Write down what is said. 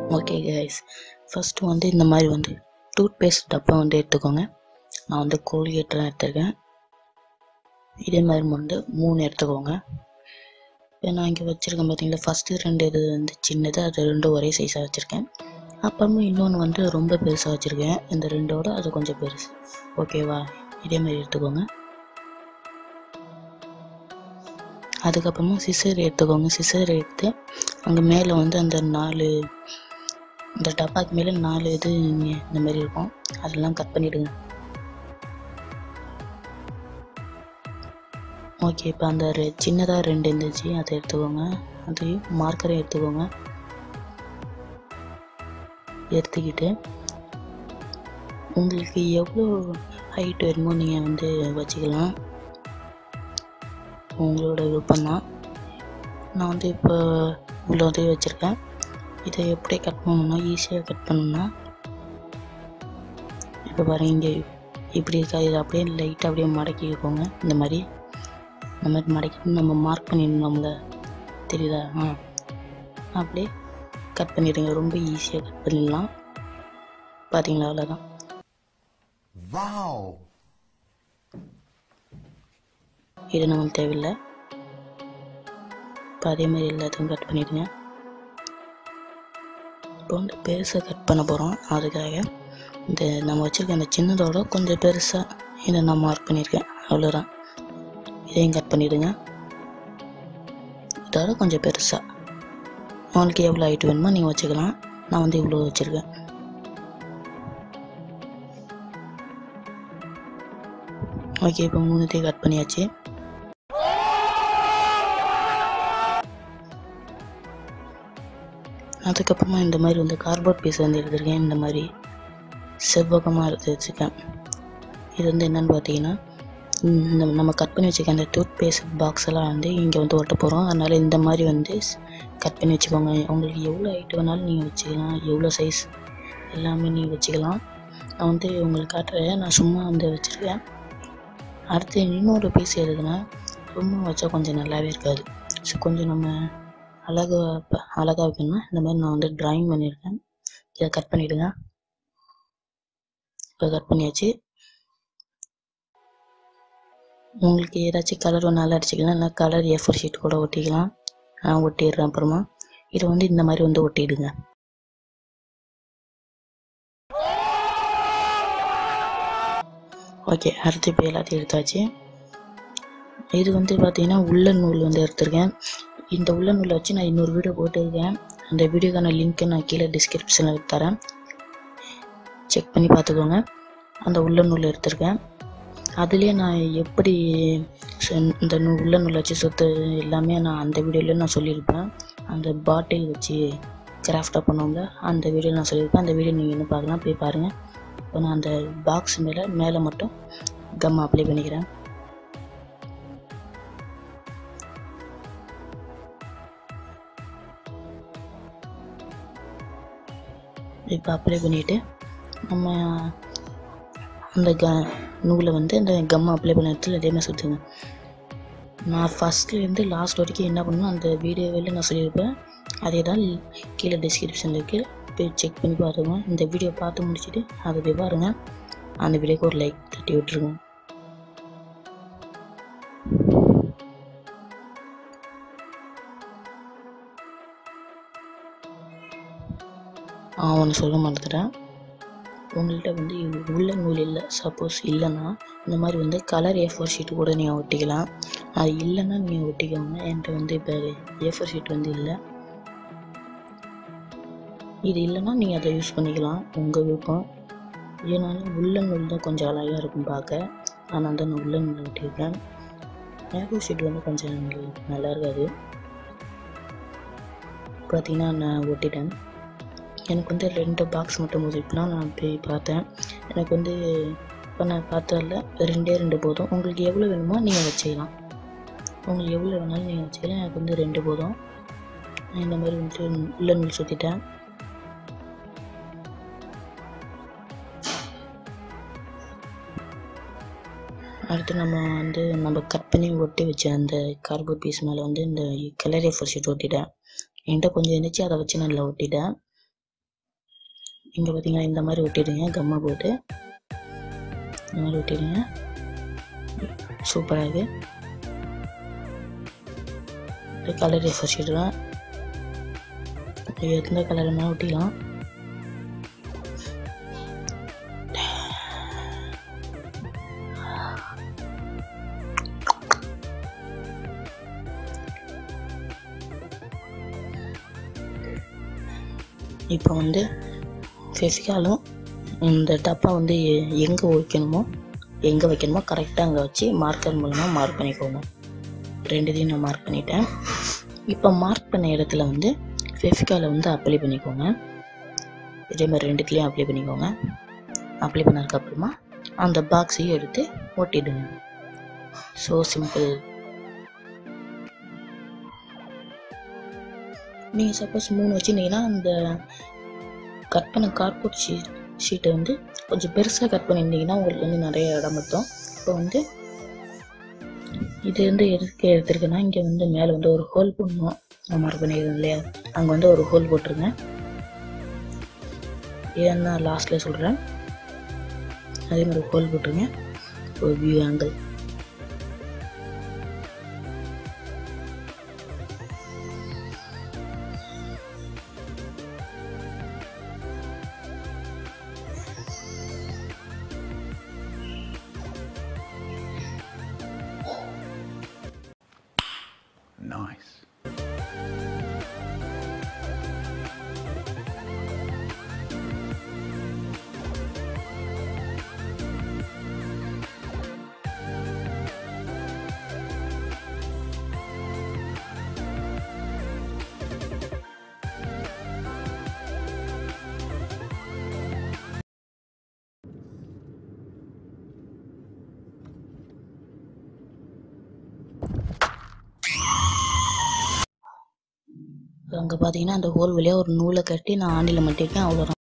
Okay guys first வந்து இந்த மாதிரி வந்து டூத் பேஸ்ட் டப்பா வந்து எடுத்துக்கோங்க நான் வந்து கோல்கேட்லாம் எடுத்திருக்கேன் இதே மாதிரி வந்து மூணு எடுத்துக்கோங்க இப்போ நான் இங்கே வச்சுருக்கேன் பார்த்தீங்களா ஃபஸ்ட்டு ரெண்டு இது வந்து சின்னது அது ரெண்டும் ஒரே சைஸாக வச்சுருக்கேன் அப்புறமா இன்னொன்று வந்து ரொம்ப பெருசாக வச்சுருக்கேன் இந்த ரெண்டோட அது கொஞ்சம் பெருசு ஓகேவா இதே மாதிரி எடுத்துக்கோங்க அதுக்கப்புறமா சிசர் எடுத்துக்கோங்க சிசர் எடுத்து அங்கே மேலே வந்து அந்த நாலு இந்த டப்பாக்கு மேலே நாலு இது இந்த மாதிரி இருக்கும் அதெல்லாம் கட் பண்ணிவிடுங்க ஓகே இப்போ அந்த ரெ சின்னதாக ரெண்டு இருந்துச்சு அதை எடுத்துக்கோங்க அதையும் மார்க்கரை எடுத்துக்கோங்க எடுத்துக்கிட்டு உங்களுக்கு எவ்வளோ ஹைட் வேணுமோ நீங்கள் வந்து வச்சுக்கலாம் உங்களோட விருப்பம் தான் நான் வந்து இப்போ இவ்வளோ இது வச்சுருக்கேன் இதை எப்படி கட் பண்ணணும்னா ஈஸியாக கட் பண்ணணும்னா இப்போ பாருங்க இங்கே இப்படி இருக்கா இதை அப்படியே லைட்டாக அப்படியே மடக்கிக்கோங்க இந்த மாதிரி இந்த மாதிரி மடக்கி நம்ம மார்க் பண்ணிடணும்ல தெரியுதா ஆ அப்படியே கட் பண்ணிடுங்க ரொம்ப ஈஸியாக கட் பண்ணிடலாம் பார்த்தீங்களா அவ்வளோதான் Wow! இது நமக்கு தேவையில்லை இப்போ அதே மாதிரி எல்லாத்தையும் கட் பண்ணிடுங்க இப்போ வந்து பெருசாக கட் பண்ண போகிறோம் அதுக்காக இந்த நம்ம வச்சுருக்க அந்த சின்னதோட கொஞ்சம் பெருசாக இதை நான் மார்க் பண்ணியிருக்கேன் அவ்வளோதான் இதையும் கட் பண்ணிவிடுங்க இதோட கொஞ்சம் பெருசாக உங்களுக்கு எவ்வளோ ஹைட் வேணுமோ நீங்கள் வச்சுக்கலாம் நான் வந்து இவ்வளோ வச்சுருக்கேன் ஓகே இப்போ மூணுத்தையும் கட் பண்ணியாச்சு அதுக்கப்புறமா இந்த மாதிரி வந்து கார்போர்ட் பீஸ் வந்து எடுத்திருக்கேன் இந்த மாதிரி செவ்வகமாக எடுத்து வச்சுருக்கேன் இது வந்து என்னன்னு பார்த்தீங்கன்னா இந்த நம்ம கட் பண்ணி வச்சுக்க அந்த டூத் பேஸ்ட் பாக்ஸ் எல்லாம் வந்து இங்கே வந்து ஒட்ட போகிறோம் அதனால் இந்த மாதிரி வந்து கட் பண்ணி வச்சுக்கோங்க உங்களுக்கு எவ்வளோ ஹைட் வேணாலும் நீங்கள் வச்சுக்கலாம் எவ்வளோ சைஸ் எல்லாமே நீங்கள் வச்சுக்கலாம் நான் வந்து உங்களுக்கு காட்டுறேன் நான் சும்மா வந்து வச்சுருக்கேன் அடுத்து இன்னொரு பீஸ் எதுக்குன்னா சும்மா வச்சா கொஞ்சம் நல்லாவே இருக்காது ஸோ கொஞ்சம் நம்ம அழகா அழகாக வைக்கணும்னா இந்த மாதிரி நான் வந்து ட்ராயிங் பண்ணியிருக்கேன் இதை கட் பண்ணிவிடுங்க இப்போ கட் பண்ணியாச்சு உங்களுக்கு ஏதாச்சும் கலர் வேணாலும் அடிச்சிக்கலாம் இல்லை கலர் எஃபர் ஷீட் கூட ஒட்டிக்கலாம் நான் ஒட்டிடுறேன் அப்புறமா இதை வந்து இந்த மாதிரி வந்து ஒட்டிடுங்க ஓகே அடுத்து இப்போ எல்லாத்தையும் எடுத்தாச்சு இது வந்து பார்த்தீங்கன்னா உள்ள நூல் வந்து எடுத்திருக்கேன் இந்த உள்ள நூலை வச்சு நான் இன்னொரு வீடியோ போட்டிருக்கேன் அந்த வீடியோக்கான லிங்க்கை நான் கீழே டிஸ்கிரிப்ஷனில் தரேன் செக் பண்ணி பார்த்துக்கோங்க அந்த உள்ள நூல் எடுத்திருக்கேன் அதுலேயே நான் எப்படி சு- இந்த நூ உள்ள நூல் வச்சு சுற்று எல்லாமே நான் அந்த வீடியோவில் நான் சொல்லியிருப்பேன் அந்த பாட்டில் வச்சு கிராஃப்டாக பண்ணுவோம்ல அந்த வீடியோ நான் சொல்லியிருப்பேன் அந்த வீடியோ நீங்கள் இன்னும் பார்க்கலாம் போய் பாருங்கள் இப்போ நான் அந்த பாக்ஸ் மேலே மேலே மட்டும் கம் அப்ளை பண்ணிக்கிறேன் இப்போ அப்ளை பண்ணிவிட்டு நம்ம அந்த க நூலை வந்து அந்த கம் அப்ளை பண்ண இடத்துல அதே மாதிரி சுற்றுங்க நான் ஃபஸ்ட்லேருந்து லாஸ்ட் வரைக்கும் என்ன பண்ணணும் அந்த வீடியோவில் நான் சொல்லியிருப்பேன் அதே தான் கீழே டிஸ்கிரிப்ஷனில் இருக்கு போய் செக் பண்ணி பாருங்க இந்த வீடியோ பார்த்து முடிச்சுட்டு அதை போய் பாருங்க அந்த வீடியோக்கு ஒரு லைக் தட்டி விட்டுருங்க ஆ ஒன்று சொல்ல மாட்டேறேன் உங்கள்கிட்ட வந்து உள்ள நூல் இல்லை சப்போஸ் இல்லைன்னா இந்த மாதிரி வந்து கலர் ஏ ஃபோர் ஷீட் கூட நீங்கள் ஒட்டிக்கலாம் அது இல்லைன்னா நீங்கள் ஒட்டிக்கோங்க என்கிட்ட வந்து இப்போ ஏ ஃபோர் ஷீட் வந்து இல்லை இது இல்லைன்னா நீங்கள் அதை யூஸ் பண்ணிக்கலாம் உங்கள் விருப்பம் ஏன்னாலும் உள்ள நூல் தான் கொஞ்சம் அழகாக இருக்கும் பார்க்க அதனால தான் நான் உள்ள நூல் ஒட்டியிருக்கேன் ஏ ஃபோர் ஷீட் வந்து கொஞ்சம் நல்லா இருக்காது பார்த்தீங்கன்னா நான் ஒட்டிட்டேன் எனக்கு வந்து ரெண்டு பாக்ஸ் மட்டும் முடிக்கலாம் நான் போய் பார்த்தேன் எனக்கு வந்து இப்போ நான் பார்த்ததில் ரெண்டே ரெண்டு போதும் உங்களுக்கு எவ்வளோ வேணுமோ நீங்கள் வச்சுக்கலாம் உங்களுக்கு எவ்வளோ வேணாலும் நீங்கள் வச்சுக்கலாம் எனக்கு வந்து ரெண்டு போதும் நான் இந்த மாதிரி வந்துட்டு உள்ள நூல் சுற்றிட்டேன் அடுத்து நம்ம வந்து நம்ம கட் பண்ணி ஒட்டி வச்ச அந்த கார்போர்ட் பீஸ் மேலே வந்து இந்த கலர் ஏஃபர் ஷீட் ஒட்டிட்டேன் என்கிட்ட கொஞ்சம் இருந்துச்சு அதை வச்சு நல்லா ஒட்டிட்டேன் இங்கே பார்த்தீங்கன்னா இந்த மாதிரி ஒட்டிடுங்க கம்மை போட்டு இந்த மாதிரி ஒட்டிடுங்க சூப்பராக இருக்குது கலர் வச்சுடுவேன் எந்த கலர் வேணாலும் ஒட்டிக்கலாம் இப்போ வந்து ஃபெஃபிகாலும் இந்த டப்பா வந்து எங்கே வைக்கணுமோ எங்கே வைக்கணுமோ கரெக்டாக அங்கே வச்சு மார்க்கர் மூலமாக மார்க் பண்ணிக்கோங்க ரெண்டுத்தையும் நான் மார்க் பண்ணிட்டேன் இப்போ மார்க் பண்ண இடத்துல வந்து ஃபெஃபிகாலை வந்து அப்ளை பண்ணிக்கோங்க இதே மாதிரி ரெண்டுத்துலேயும் அப்ளை பண்ணிக்கோங்க அப்ளை பண்ணதுக்கப்புறமா அந்த பாக்ஸையும் எடுத்து ஒட்டிடுங்க ஸோ சிம்பிள் நீங்கள் சப்போஸ் மூணு வச்சுருந்தீங்கன்னா அந்த கட் பண்ண கார்ட்போர்ட் ஷீட் ஷீட்டை வந்து கொஞ்சம் பெருசாக கட் பண்ணியிருந்தீங்கன்னா உங்களுக்கு வந்து நிறைய இடம் மொத்தம் இப்போ வந்து இது வந்து எதுக்கு எடுத்துருக்குன்னா இங்கே வந்து மேலே வந்து ஒரு ஹோல் போடணும் நான் மார்க் பண்ணியிருக்கேன் இல்லையா அங்கே வந்து ஒரு ஹோல் போட்டுருங்க ஏன்னா லாஸ்ட்டில் சொல்கிறேன் அதே மாதிரி ஒரு ஹோல் போட்டுருங்க ஒரு வியூ ஆங்கிள் Nice. அங்கே பார்த்தீங்கன்னா அந்த ஹோல் வழியாக ஒரு நூலை கட்டி நான் ஆண்டியில் மாட்டிருக்கேன் அவ்வளோதான்